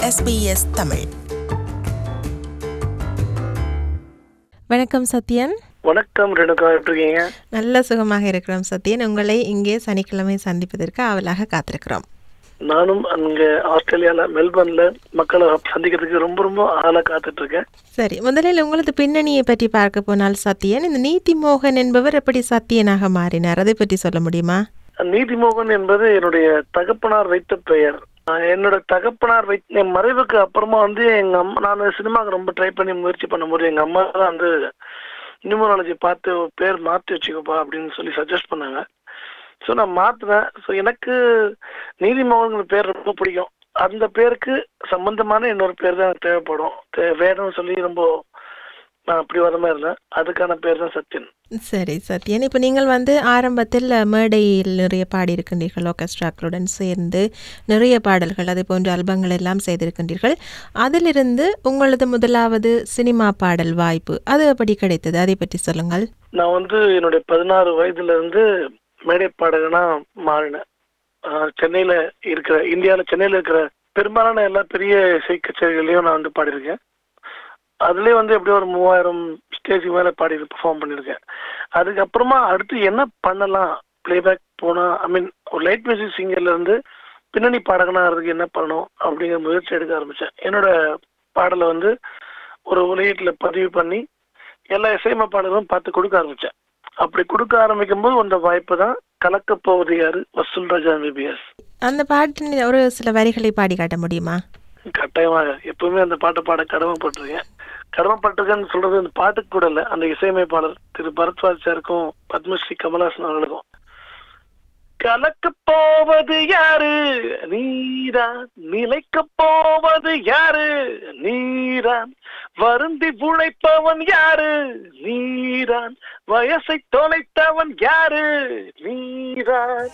SBS Tamil வணக்கம் சத்யன் வணக்கம் ரேணுகா எப்படி இருக்கீங்க நல்ல சுகமாக இருக்கிறோம் சத்யன் உங்களை இங்கே சனிக்கிழமை சந்திப்பதற்கு ஆவலாக காத்திருக்கிறோம் நானும் அங்க ஆஸ்திரேலியால மெல்பர்ன்ல மக்களை சந்திக்கிறதுக்கு ரொம்ப ரொம்ப ஆளா காத்துட்டு இருக்கேன் சரி முதலில் உங்களது பின்னணியை பற்றி பார்க்க போனால் சத்யன் இந்த நீதி மோகன் என்பவர் எப்படி சத்தியனாக மாறினார் அதை பற்றி சொல்ல முடியுமா நீதிமோகன் என்பது என்னுடைய தகப்பனார் வைத்த பெயர் ஆஹ் என்னோட தகப்பனார் வைத்த என் மறைவுக்கு அப்புறமா வந்து எங்க அம்மா நான் சினிமாவுக்கு ரொம்ப ட்ரை பண்ணி முயற்சி பண்ணும்போது எங்க அம்மா தான் வந்து நியூமராலஜி பார்த்து ஒரு பேர் மாற்றி வச்சுக்கோப்பா அப்படின்னு சொல்லி சஜஸ்ட் பண்ணாங்க ஸோ நான் மாற்றினேன் ஸோ எனக்கு நீதிமோகன் பேர் ரொம்ப பிடிக்கும் அந்த பேருக்கு சம்பந்தமான இன்னொரு பேர் தான் எனக்கு தேவைப்படும் தே- வேணும்னு சொல்லி ரொம்ப நான் அப்படி வரமா இருந்தேன் அதுக்கான பேர் தான் சத்யன் சரி சத்யன் இப்போ நீங்கள் வந்து ஆரம்பத்தில் மேடையில் நிறைய பாடியிருக்கின்றீர்கள் ஆர்கெஸ்ட்ராக்களுடன் சேர்ந்து நிறைய பாடல்கள் அதே போன்ற ஆல்பங்கள் எல்லாம் செய்திருக்கின்றீர்கள் அதிலிருந்து உங்களது முதலாவது சினிமா பாடல் வாய்ப்பு அது எப்படி கிடைத்தது அதை பற்றி சொல்லுங்கள் நான் வந்து என்னுடைய பதினாறு வயதுல இருந்து மேடை பாடகனா மாறினேன் ஆஹ் சென்னையில இருக்கிற இந்தியால சென்னையில இருக்கிற பெரும்பாலான எல்லா பெரிய இசை கச்சேரிகளையும் நான் வந்து பாடியிருக்கேன் அதுலயே வந்து எப்படியும் ஒரு மூவாயிரம் ஸ்டேஜ் மேல பாடி பெர்ஃபார்ம் பண்ணியிருக்கேன் அதுக்கப்புறமா அடுத்து என்ன பண்ணலாம் பிளேபேக் போனா ஐ மீன் ஒரு லைட் மியூசிக் சிங்கர்ல இருந்து பின்னணி பாடகனா ஆகிறதுக்கு என்ன பண்ணணும் அப்படிங்கிற முயற்சி எடுக்க ஆரம்பிச்சேன் என்னோட பாடலை வந்து ஒரு வெளியீட்டுல பதிவு பண்ணி எல்லா இசையமைப்பாளர்களும் பார்த்து கொடுக்க ஆரம்பிச்சேன் அப்படி கொடுக்க ஆரம்பிக்கும் போது வந்த வாய்ப்பு தான் கலக்க போவது யாரு வசூல் ராஜா எம்பிபிஎஸ் அந்த பாட்டின் ஒரு சில வரிகளை பாடி காட்ட முடியுமா கட்டாயமாக எப்பவுமே அந்த பாட்டை பாட கடமைப்பட்டிருக்கேன் கடமைப்பட்டிருக்கேன்னு சொல்றது அந்த பாட்டுக்கு கூட இல்ல அந்த இசையமைப்பாளர் திரு பரத்வாஜ் சாருக்கும் பத்மஸ்ரீ கமலாசன் அவர்களுக்கும் கலக்க போவது யாரு நீரான் நிலைக்க போவது யாரு நீரான் வருந்தி உழைப்பவன் யாரு நீரான் வயசை தொலைத்தவன் யாரு நீரான்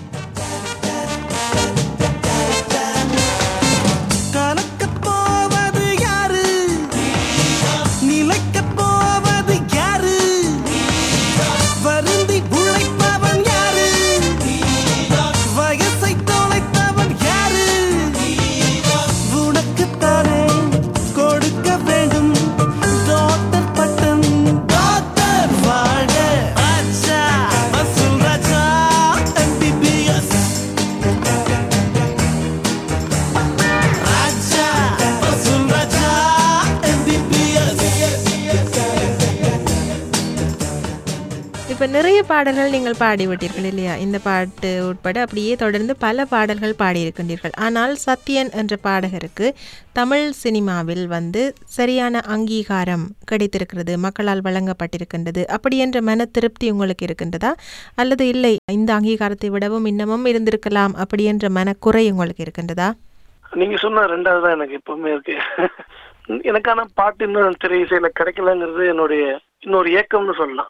கலக்கப் போவது யாரு நிலைக்கப் போவது யாரு வருந்தி உழைப்பவன் யாரு வயசை தொலைத்தவன் யாரு உனக்குத்தானே கொடுக்க வேண்டும் டாக்டர் பட்டம் டாக்டர் வாழ ராஜா வசூல் ராஜா எம்பிபிஎஸ் ராஜா வசூல் ராஜா எம்பிபிஎஸ் இப்போ நிறைய பாடல்கள் நீங்கள் பாடிவிட்டீர்கள் இல்லையா இந்த பாட்டு உட்பட அப்படியே தொடர்ந்து பல பாடல்கள் பாடியிருக்கின்றீர்கள் ஆனால் சத்யன் என்ற பாடகருக்கு தமிழ் சினிமாவில் வந்து சரியான அங்கீகாரம் கிடைத்திருக்கிறது மக்களால் வழங்கப்பட்டிருக்கின்றது அப்படி என்ற மன திருப்தி உங்களுக்கு இருக்கின்றதா அல்லது இல்லை இந்த அங்கீகாரத்தை விடவும் இன்னமும் இருந்திருக்கலாம் அப்படி என்ற மனக்குறை உங்களுக்கு இருக்கின்றதா நீங்க சொன்ன ரெண்டாவது தான் எனக்கு எப்பவுமே இருக்கு எனக்கான பாட்டு இன்னும் திரை இசையில கிடைக்கலங்கிறது என்னுடைய இன்னொரு ஏக்கம்னு சொல்லலாம்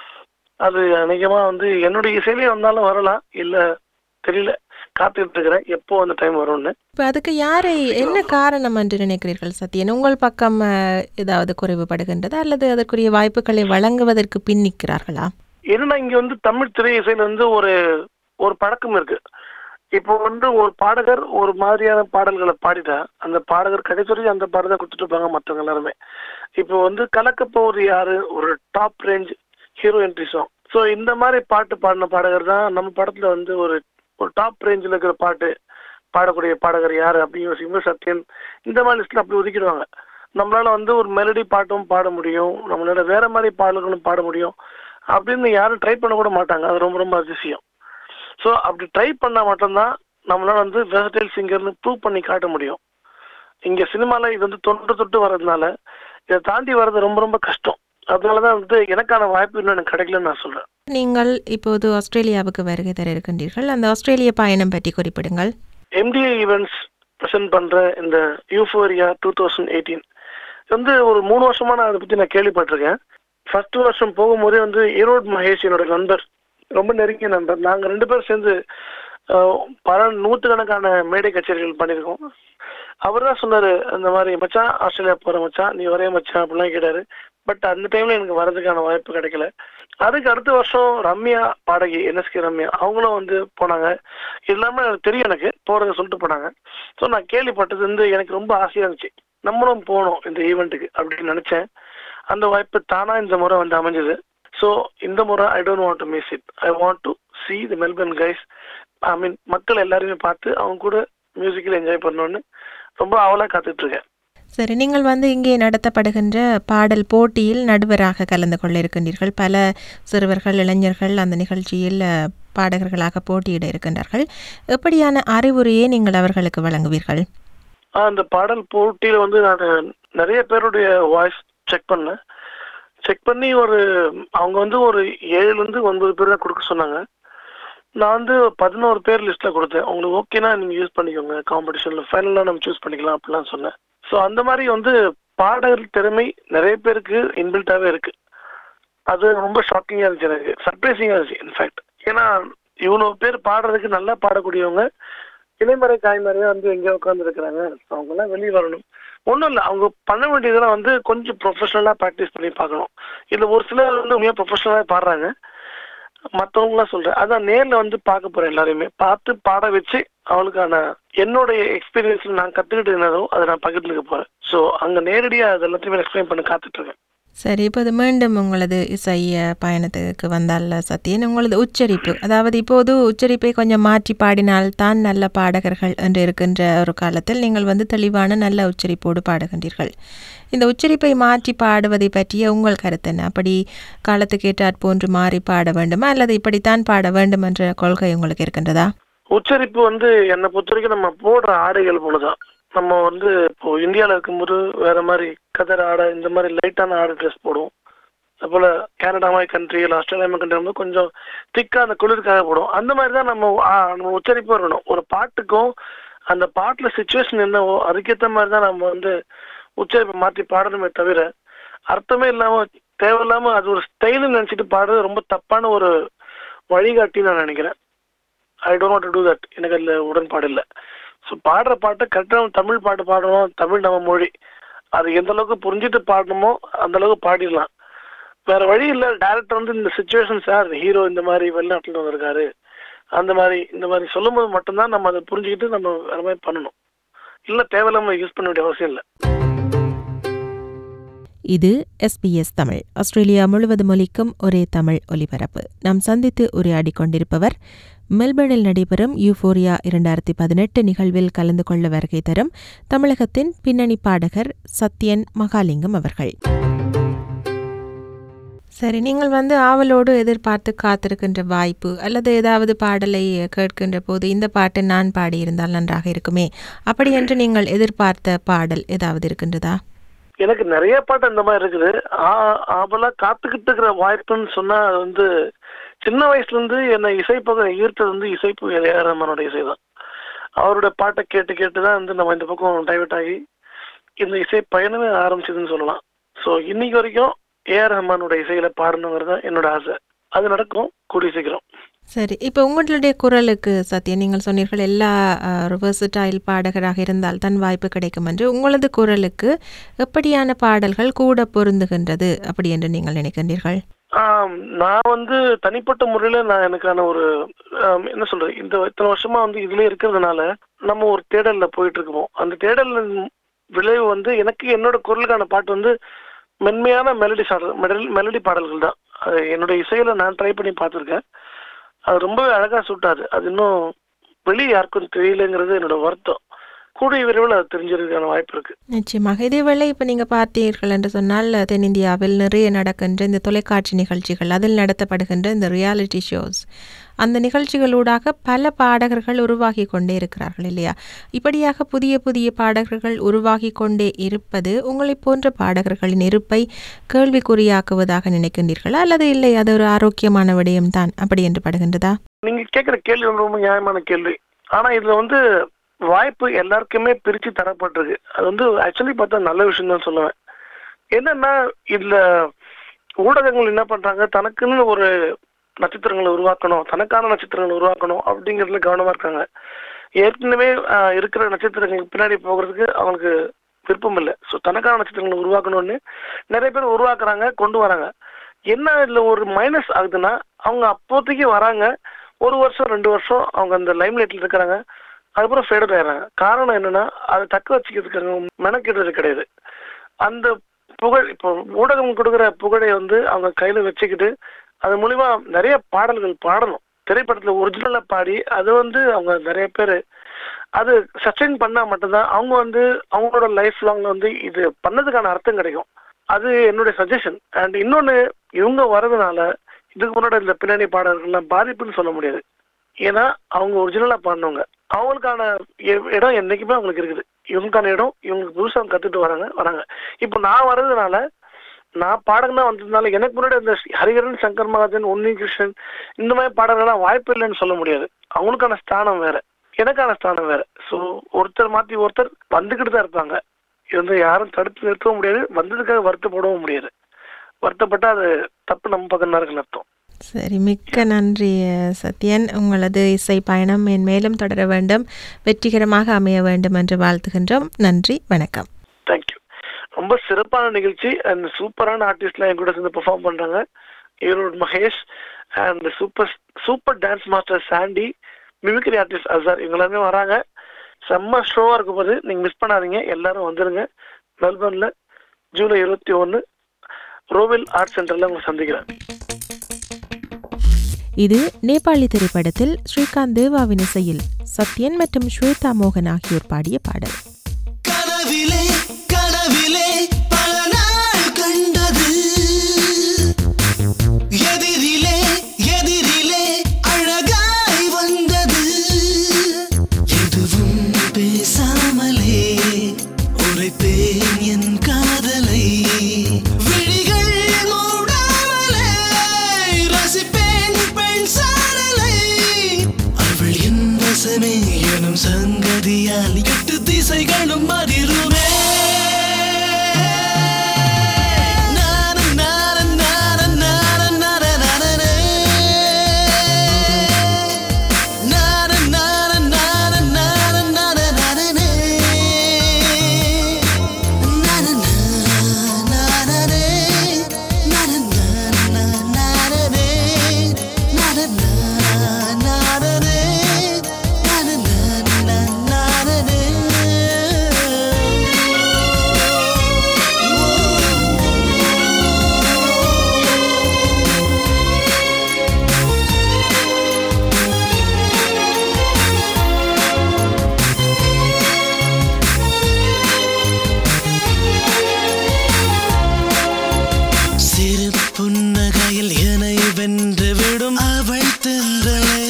அது அநேகமா வந்து என்னுடைய இசையிலே வந்தாலும் வரலாம் இல்ல தெரியல காத்துட்டு இருக்கிறேன் எப்போ அந்த டைம் வரும்னு இப்போ அதுக்கு யாரை என்ன காரணம் என்று நினைக்கிறீர்கள் சத்யன் உங்கள் பக்கம் அஹ், ஏதாவது குறைவுபடுகின்றதா அல்லது அதற்குரிய வாய்ப்புகளை வழங்குவதற்கு பின் நிற்கிறார்களா என்னன்னா இங்க வந்து தமிழ் திரை இசையில வந்து ஒரு ஒரு பழக்கம் இருக்கு இப்போ வந்து ஒரு பாடகர் ஒரு மாதிரியான பாடல்களை பாடிட்டா அந்த பாடகர் கடைசி அந்த பாடலை கொடுத்துட்டு இருப்பாங்க மற்றவங்க எல்லாருமே இப்போ வந்து கலக்க போவது யாரு ஒரு top range hero entry song so இந்த மாதிரி பாட்டு பாடின பாடகர் தான் நம்ம படத்துல வந்து ஒரு ஒரு டாப் ரேஞ்சில் இருக்கிற பாட்டு பாடக்கூடிய பாடகர் யாரு அப்படின்னு யோசிக்கும்போது சத்யன் இந்த மாதிரி லிஸ்ட்ல அப்படி ஒதுக்கிடுவாங்க நம்மளால வந்து ஒரு மெலடி பாட்டும் பாட முடியும் நம்மளால வேற மாதிரி பாடல்களும் பாட முடியும் அப்படின்னு யாரும் ட்ரை பண்ண கூட மாட்டாங்க அது ரொம்ப ரொம்ப அதிசயம் ஸோ அப்படி ட்ரை பண்ணா மட்டும்தான் நம்மளால வந்து வெர்சடைல் சிங்கர்னு ப்ரூவ் பண்ணி காட்ட முடியும் இங்க சினிமால இது வந்து தொன்று தொட்டு வர்றதுனால இதை தாண்டி வர்றது ரொம்ப ரொம்ப கஷ்டம் அதனாலதான் வந்து எனக்கான வாய்ப்பு இன்னும் எனக்கு கிடைக்கலன்னு நான் சொல்றேன் நீங்கள் இப்போது ஆஸ்திரேலியாவுக்கு வருகை தர இருக்கின்றீர்கள் அந்த ஆஸ்திரேலிய பயணம் பற்றி குறிப்பிடுங்கள் எம்டிஏ ஈவெண்ட்ஸ் ப்ரெசென்ட் பண்ற இந்த யூஃபோரியா டூ தௌசண்ட் எயிட்டீன் வந்து ஒரு மூணு வருஷமா நான் அதை பத்தி நான் கேள்விப்பட்டிருக்கேன் ஃபர்ஸ்ட் வருஷம் போகும்போதே வந்து ஈரோடு மகேஷ் என்னோட நண்பர் ரொம்ப நெருங்கிய நண்பர் நாங்க ரெண்டு பேரும் சேர்ந்து அஹ், பல நூற்றுக்கணக்கான மேடை கச்சேரிகள் பண்ணியிருக்கோம் அவர் தான் சொன்னாரு இந்த மாதிரி மச்சான் ஆஸ்திரேலியா போற மச்சான் நீ வரே மச்சான் அப்படிலாம் கேட்டாரு பட் அந்த டைம்ல எனக்கு வரதுக்கான வாய்ப்பு கிடைக்கல அதுக்கு அடுத்த வருஷம் ரம்யா பாடகி என்எஸ்கே ரம்யா அவங்களும் வந்து போனாங்க எல்லாமே எனக்கு தெரியும் எனக்கு போறத சொல்லிட்டு போனாங்க ஸோ நான் கேள்விப்பட்டது வந்து எனக்கு ரொம்ப ஆசையா இருந்துச்சு நம்மளும் போகணும் இந்த ஈவெண்ட்டுக்கு அப்படின்னு நினைச்சேன் அந்த வாய்ப்பு தானா இந்த முறை வந்து அமைஞ்சது ஸோ இந்த முறை I don't want to miss it I want to see the Melbourne guys I mean மக்கள் எல்லாரையுமே பார்த்து அவங்க கூட மியூசிக்கில் என்ஜாய் பண்ணணும்னு ரொம்ப அவலாக காத்துட்டு இருக்கேன் சரி நீங்கள் வந்து இங்கே நடத்தப்படுகின்ற பாடல் போட்டியில் நடுவராக கலந்து கொள்ள இருக்கின்றீர்கள் பல சிறுவர்கள் இளைஞர்கள் அந்த நிகழ்ச்சியில் அஹ், பாடகர்களாக போட்டியிட இருக்கின்றார்கள் எப்படியான அறிவுரையை நீங்கள் அவர்களுக்கு வழங்குவீர்கள் ஆ, அந்த பாடல் போட்டியில வந்து நான் நிறைய பேருடைய வாய்ஸ் செக் பண்ணேன் செக் பண்ணி ஒரு அவங்க வந்து ஒரு ஏழுல இருந்து ஒன்பது பேர் தான் கொடுக்க சொன்னாங்க நான் வந்து பதினோரு பேர் லிஸ்ட்ல கொடுத்தேன் உங்களுக்கு ஓகேனா நீங்க யூஸ் பண்ணிக்கோங்க காம்படிஷன்ல ஃபைனலா நம்ம சூஸ் பண்ணிக்கலாம் அப்படிலாம் சொன்னேன் ஸோ அந்த மாதிரி வந்து பாடகர் திறமை நிறைய பேருக்கு இன்பில்ட்டாவே இருக்கு அது ரொம்ப ஷாக்கிங்கா இருந்துச்சு எனக்கு சர்ப்ரைசிங்கா இருந்துச்சு இன்ஃபேக்ட் ஏன்னா இவ்வளவு பேர் பாடுறதுக்கு நல்லா பாடக்கூடியவங்க இலைமறை காய்மறையா வந்து எங்கேயோ உட்கார்ந்து இருக்கிறாங்க அவங்க எல்லாம் வெளியே வரணும் ஒன்றும் இல்லை அவங்க பண்ண வேண்டியதெல்லாம் வந்து கொஞ்சம் ப்ரொஃபஷனலாக ப்ராக்டிஸ் பண்ணி பார்க்கணும் இல்லை ஒரு சிலர் வந்து உண்மையாக ப்ரொஃபஷனலாக பாடுறாங்க மற்றவங்களாம் சொல்றேன் அதான் நேர்ல வந்து பார்க்க போறேன் எல்லாரையுமே பார்த்து பாட வச்சு அவளுக்கான என்னுடைய எக்ஸ்பீரியன்ஸ்ல நான் கத்துக்கிட்டு என்னதோ அதை நான் பகிர்ந்துக்க போறேன் ஸோ அங்க நேரடியா அது எல்லாத்தையுமே எக்ஸ்பிளைன் பண்ண காத்துட்டு இருக்கேன் சரி இப்போது மீண்டும் உங்களது இசை அஹ், பயணத்துக்கு வந்தால் சத்யன் உங்களது உச்சரிப்பு அதாவது இப்போது உச்சரிப்பை கொஞ்சம் மாற்றி பாடினால் தான் நல்ல பாடகர்கள் என்று இருக்கின்ற ஒரு காலத்தில் நீங்கள் வந்து தெளிவான நல்ல உச்சரிப்போடு பாடுகின்றீர்கள் இந்த உச்சரிப்பை மாற்றி பாடுவதை பற்றிய உங்கள் கருத்து என்ன அப்படி காலத்துக்கு ஏற்றாற் போன்று மாறி பாட வேண்டுமா அல்லது இப்படித்தான் பாட வேண்டும் என்ற கொள்கை உங்களுக்கு இருக்கின்றதா உச்சரிப்பு வந்து என்னை பொறுத்த வரைக்கும் நம்ம போடுற ஆடைகள் போலதான் நம்ம வந்து இப்போ இந்தியால இருக்கும்போது வேற மாதிரி கதர் ஆடை இந்த மாதிரி லைட்டான ஆடை ட்ரெஸ் போடுவோம் அதுபோல கனடா மாதிரி கண்ட்ரி இல்லை ஆஸ்திரேலியா மாதிரி கண்ட்ரி வந்து கொஞ்சம் திக்கா அந்த குளிருக்காக போடுவோம் அந்த மாதிரி தான் நம்ம ஆ, நம்ம உச்சரிப்பு இருக்கணும் ஒரு பாட்டுக்கும் அந்த பாட்டுல சுச்சுவேஷன் என்னவோ அதுக்கேற்ற மாதிரி தான் நம்ம வந்து உச்சரிப்பை மாற்றி பாடணுமே தவிர அர்த்தமே இல்லாம தேவையில்லாம அது ஒரு ஸ்டைல்னு நினைச்சிட்டு பாடுறது ரொம்ப தப்பான ஒரு வழிகாட்டி நான் நினைக்கிறேன் I don't want to do that எனக்கு அதில் உடன்பாடு இல்லை ஸோ பாடுற பாட்டை கரெக்டாக தமிழ் பாட்டு பாடணும் தமிழ் நம்ம மொழி அது எந்த அளவுக்கு புரிஞ்சுட்டு பாடணுமோ அந்த அளவுக்கு பாடிடலாம் வேற வழி இல்லை டேரக்டர் வந்து இந்த சுச்சுவேஷன் சார் ஹீரோ இந்த மாதிரி வெளிநாட்டில் வந்திருக்காரு அந்த மாதிரி இந்த மாதிரி சொல்லும்போது மட்டும்தான் நம்ம அதை புரிஞ்சுக்கிட்டு நம்ம வேற மாதிரி பண்ணணும் இல்லை தேவையில்லாம யூஸ் பண்ண வேண்டிய அவசியம் இல்லை இது எஸ்பிஎஸ் தமிழ் ஆஸ்திரேலியா முழுவதும் ஒலிக்கும் ஒரே தமிழ் ஒலிபரப்பு நாம் சந்தித்து உரையாடி கொண்டிருப்பவர் மெல்பர்னில் நடைபெறும் யூஃபோரியா இரண்டாயிரத்தி பதினெட்டு நிகழ்வில் கலந்து கொள்ள வருகை தரும் தமிழகத்தின் பின்னணி பாடகர் சத்யன் மகாலிங்கம் அவர்கள் சரி நீங்கள் வந்து ஆவலோடு எதிர்பார்த்து காத்திருக்கின்ற வாய்ப்பு அல்லது ஏதாவது பாடலை கேட்கின்ற போது இந்த பாட்டை நான் பாடியிருந்தால் நன்றாக இருக்குமே அப்படி என்று நீங்கள் எதிர்பார்த்த பாடல் ஏதாவது இருக்கின்றதா எனக்கு நிறைய பாட்டு அந்த மாதிரி இருக்குது ஆ- ஆவலா காத்துக்கிட்டு இருக்கிற வாய்ப்புன்னு சொன்னா அது வந்து சின்ன வயசுல இருந்து என்னை இசை பக்கம் ஈர்த்தது வந்து இசைப்பு ஏஆர் ரஹ்மானோட இசை தான் அவரோட பாட்டை கேட்டு கேட்டு தான் வந்து நம்ம இந்த பக்கம் டைவர்ட் ஆகி இந்த இசை பயணமே ஆரம்பிச்சதுன்னு சொல்லலாம் ஸோ இன்னைக்கு வரைக்கும் ஏஆர் ரஹ்மானோட இசையில பாடணுங்கிறது தான் என்னோட ஆசை அது நடக்கும் கூடிய சீக்கிரம் சரி இப்போ உங்களுடைய குரலுக்கு சத்யா நீங்கள் சொன்னீர்கள் எல்லா வெர்சடைல் பாடகராக இருந்தால் தான் வாய்ப்பு கிடைக்கும் என்று உங்களது குரலுக்கு எப்படியான பாடல்கள் கூட பொருந்துகின்றது அப்படி என்று நீங்கள் நினைக்கின்றீர்கள் ஆம், நான் வந்து தனிப்பட்ட முறையில நான் எனக்கான ஒரு ஆம், என்ன சொல்றது இந்த இத்தனை வருஷமா வந்து இதுல இருக்கிறதுனால நம்ம ஒரு தேடல்ல போயிட்டு இருக்கோம் அந்த தேடல் விளைவு வந்து எனக்கு என்னோட குரலுக்கான பாட்டு வந்து மென்மையான மெலடி சாடல் மெலடி பாடல்கள் தான் அது என்னோட இசையில நான் ட்ரை பண்ணி பார்த்துருக்கேன் அது ரொம்பவே அழகா சுட்டாது அது இன்னும் வெளியே யாருக்கும் தெரியலங்கிறது என்னோட வருத்தம் கூடிய விரைவில் அது தெரிஞ்சிருக்கான வாய்ப்பு இருக்கு நிச்சயமாக இதேவேளை இப்போ நீங்கள் பார்த்தீர்கள் என்று சொன்னால் தென்னிந்தியாவில் நிறைய நடக்கின்ற இந்த தொலைக்காட்சி நிகழ்ச்சிகள் அதில் நடத்தப்படுகின்ற இந்த ரியாலிட்டி ஷோஸ் அந்த நிகழ்ச்சிகளூடாக பல பாடகர்கள் உருவாகி கொண்டே இருக்கிறார்கள் இல்லையா இப்படியாக புதிய புதிய பாடகர்கள் உருவாகி கொண்டே இருப்பது உங்களைப் போன்ற பாடகர்களின் இருப்பை கேள்விக்குறியாக்குவதாக நினைக்கின்றீர்களா அல்லது இல்லை அது ஒரு ஆரோக்கியமான விடயம்தான் அப்படி என்று படுகின்றதா நீங்க கேக்குற கேள்வி வந்து ரொம்ப நியாயமான கேள்வி ஆனா இதுல வந்து வாய்ப்பு எல்லாருக்குமே பிரிச்சு தரப்பட்டிருக்கு அது வந்து ஆக்சுவலி பார்த்தா நல்ல விஷயம் தான் சொல்லுவேன் என்னன்னா இதுல ஊடகங்கள் என்ன பண்றாங்க தனக்குன்னு ஒரு நட்சத்திரங்களை உருவாக்கணும் தனக்கான நட்சத்திரங்களை உருவாக்கணும் அப்படிங்கிறதுல கவனமா இருக்காங்க ஏற்கனவே ஆஹ், இருக்கிற நட்சத்திரங்களுக்கு பின்னாடி போகிறதுக்கு அவங்களுக்கு விருப்பம் இல்லை ஸோ தனக்கான நட்சத்திரங்களை உருவாக்கணும்னு நிறைய பேர் உருவாக்குறாங்க கொண்டு வராங்க என்ன இதுல ஒரு மைனஸ் ஆகுதுன்னா அவங்க அப்போதைக்கு வராங்க ஒரு வருஷம் ரெண்டு வருஷம் அவங்க அந்த லைம் லைட்ல இருக்கிறாங்க அதுக்கப்புறம் ஃபேடட் ஆயிடுறாங்க காரணம் என்னன்னா அதை தக்க வச்சுக்கிறதுக்கு அவங்க மெனக்கிடுறது கிடையாது அந்த புகழ் இப்போ ஊடகம் கொடுக்குற புகழை வந்து அவங்க கையில வச்சுக்கிட்டு அது மூலியமா நிறைய பாடல்கள் பாடணும் திரைப்படத்துல ஒரிஜினலா பாடி அது வந்து அவங்க நிறைய பேர் அது சஸ்டெயின் பண்ணா மட்டும்தான் அவங்க வந்து அவங்களோட லைஃப் லாங்ல வந்து இது பண்ணதுக்கான அர்த்தம் கிடைக்கும் அது என்னுடைய சஜஷன் அண்ட் இன்னொன்னு இவங்க வர்றதுனால இதுக்கு முன்னாடி இந்த பின்னணி பாடல்கள்லாம் பாதிப்புன்னு சொல்ல முடியாது ஏன்னா அவங்க ஒரிஜினலா பாடினவங்க அவங்களுக்கான இ- இடம் என்னைக்குமே அவங்களுக்கு இருக்குது இவங்களுக்கான இடம் இவங்களுக்கு புதுசா கத்துட்டு வராங்க வராங்க இப்போ நான் வர்றதுனால நான் பாடகனா வந்ததுனால எனக்கு முன்னாடி இந்த ஹரிஹரன் சங்கர் மகாஜன் உன்னி கிருஷ்ணன் இந்த மாதிரி பாடல்கள்லாம் வாய்ப்பு இல்லைன்னு சொல்ல முடியாது அவங்களுக்கான ஸ்தானம் வேற எனக்கான ஸ்தானம் வேற ஸோ ஒருத்தர் மாத்தி ஒருத்தர் வந்துகிட்டு தான் இருப்பாங்க இது வந்து யாரும் தடுத்து நிறுத்தவும் முடியாது வந்ததுக்காக வருத்தப்படவும் முடியாது வருத்தப்பட்டா அது தப்பு நம்ம பக்கம் தான் இருக்குன்னு அர்த்தம் சரி மிக்க நன்றி அஹ், சத்யன் உங்களது இசை பயணம் மேன்மேலும் தொடர வேண்டும் வெற்றிகரமாக அமைய வேண்டும் என்று வாழ்த்துகின்றோம் நன்றி வணக்கம் தேங்க்யூ ரொம்ப சிறப்பான நிகழ்ச்சி அண்ட் சூப்பரான ஆர்டிஸ்ட்லாம் என் கூட சேர்ந்து பெர்ஃபார்ம் பண்றாங்க Erode Mahesh and super super dance master Sandy mimicry artist Azar இவங்க எல்லாருமே வராங்க செம்ம ஷோவா இருக்கும் போது நீங்க மிஸ் பண்ணாதீங்க எல்லாரும் வந்துருங்க மெல்பர்ன்ல ஜூலை இருபத்தி ஒன்னு ரோவில் ஆர்ட் சென்டர்ல உங்களை சந்திக்கிறேன் இது நேபாளி திரைப்படத்தில் ஸ்ரீகாந்த் தேவாவின் இசையில் சத்யன் மற்றும் ஸ்வேதா மோகன் ஆகியோர் பாடிய பாடல் கனவிலே கனவிலே பல நாள் கண்டது எதிரிலே எதிரிலே அழகாய் வந்தது எதுவும் பேசாமலே உரைப்பேன் என் காதலை விழிகள் மூடாமலே ரசிப்பேன் பெண் சாரலை அவள் என் வசமே எனும் சங்கதியால் எட்டு திசைகளும் அதிருமே நான, நான, நான, நான, நான, நானனே. நான, நான, நான, நான, நான, நானனே. நான, நான, நானனே. நான, நான, நானனே. நான, நான, நானனே. நான, நான, நானனே. சிறு புன்னகையில் என்னை வென்று விடும் அவள் தென்றலே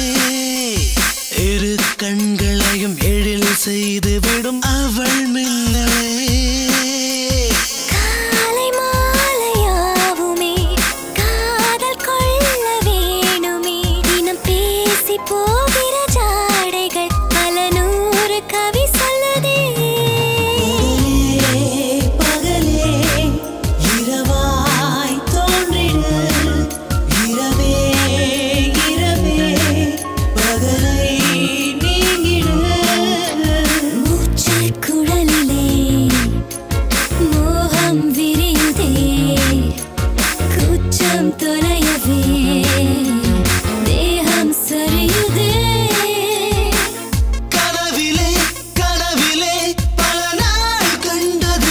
இரு கண்களையும் எழில் செய்து விடும் அவள் மின்னலே காலை மாலையாவுமே காதல் கொள்ள வேணுமே தினம் பேசி போகிற ஜாடைகள் பல நூறு கவி சொல்லுதே பகலே இரவாய் தோன்றிடு இரவே இரவே பகலை நீங்கிடு மூச்சில் குழலிலே மோகம் விரியுதே கூச்சம் தொலையவே தேகம் சரியுதே கனவிலே கனவிலே பல நாள் கண்டது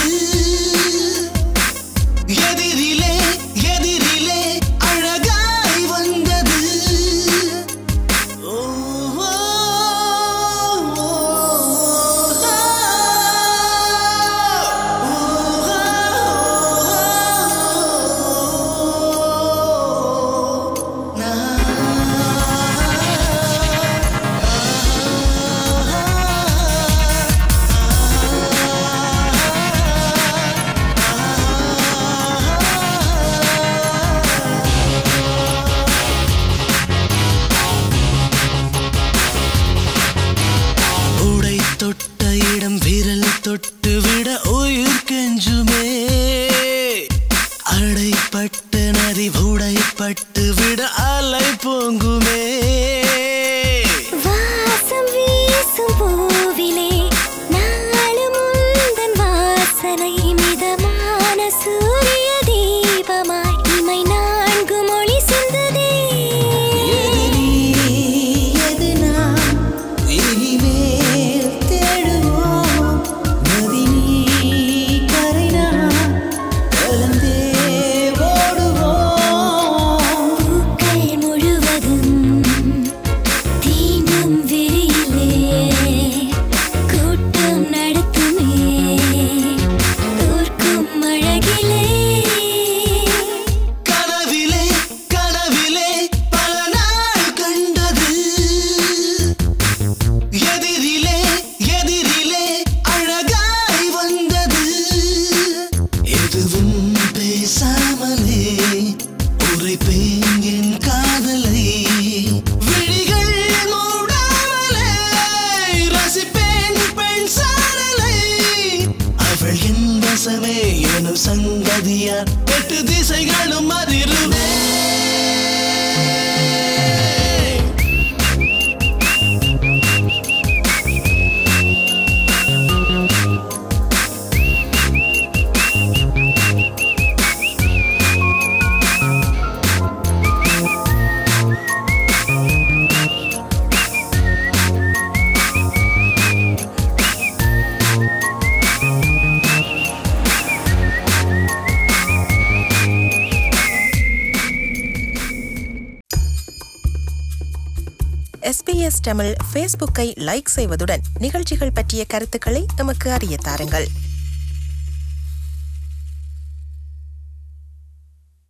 எதிரிலே எதிரிலே அழகாய் வந்தது ஓ, ஓ, உடை தொட்ட இடம் விரல் தொட்டு விட உயிர் கெஞ்சுமே அடைப்பட்ட நதி உடைப்பட்டு விட அலை பொங்குமே வாசம் வீசும் பூவிலே நாளும் உந்தன் வாசனை மிதமான சூரிய தீபமாய் இமை நான் தேசமே எனும் சங்கதியார் எட்டு திசைகளும் அதிருமே எஸ்பிஎஸ் தமிழ் ஃபேஸ்புக்கை லைக் செய்வதுடன் நிகழ்ச்சிகள் பற்றிய கருத்துக்களை எமக்கு அறிய தாருங்கள்